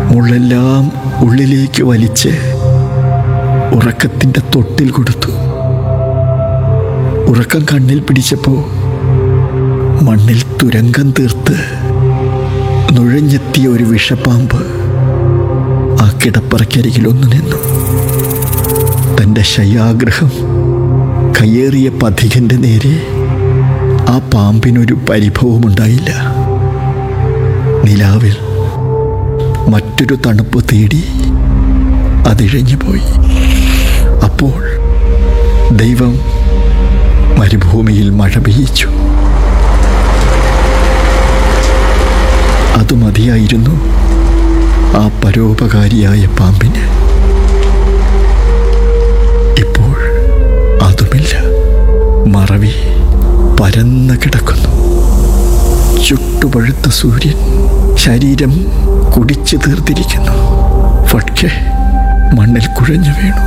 മുള്ളെല്ലാം ഉള്ളിലേക്ക് വലിച്ച് ഉറക്കത്തിൻ്റെ തൊട്ടിൽ കൊടുത്തു ഉറക്കം കണ്ണിൽ പിടിച്ചപ്പോൾ മണ്ണിൽ തുരങ്കം തീർത്ത് നുഴഞ്ഞെത്തിയ ഒരു വിഷപ്പാമ്പ് ആ കിടപ്പറയ്ക്കരികിൽ ഒന്ന് നിന്നു തൻ്റെ ശയ്യാഗ്രഹം കയ്യേറിയ പഥികന്റെ നേരെ ആ പാമ്പിനൊരു പരിഭവമുണ്ടായില്ല നിലാവിൽ മറ്റൊരു തണുപ്പ് തേടി അതിഴഞ്ഞു പോയി അപ്പോൾ ദൈവം മരുഭൂമിയിൽ മഴ പെയ്യിച്ചു അത് മതിയായിരുന്നു ആ പരോപകാരിയായ പാമ്പിന് ഇപ്പോൾ അതുമില്ല മറവി പരന്നു കിടക്കുന്നു ചുട്ടുപഴുത്ത സൂര്യൻ ശരീരം കുടിച്ചു തീർത്തിരിക്കുന്നു ഫട്കെ മണ്ണിൽ കുഴഞ്ഞു വീണു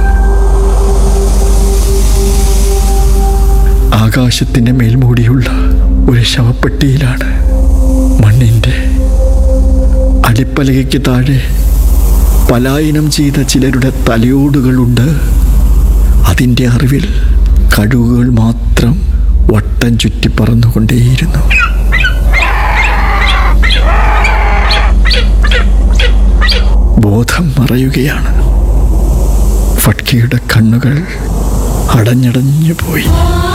ആകാശത്തിൻ്റെ മേൽമൂടിയുള്ള ഒരു ശവപ്പെട്ടിയിലാണ് മണ്ണിൻ്റെ അടിപ്പലകയ്ക്ക് താഴെ പലായനം ചെയ്ത ചിലരുടെ തലയോടുകളുണ്ട് അതിൻ്റെ അറിവിൽ കഴുകുകൾ മാത്രം വട്ടം ചുറ്റി പറന്നുകൊണ്ടേയിരുന്നു ബോധം മറയുകയാണ് ഫട്കിയുടെ കണ്ണുകൾ അടഞ്ഞടഞ്ഞു പോയി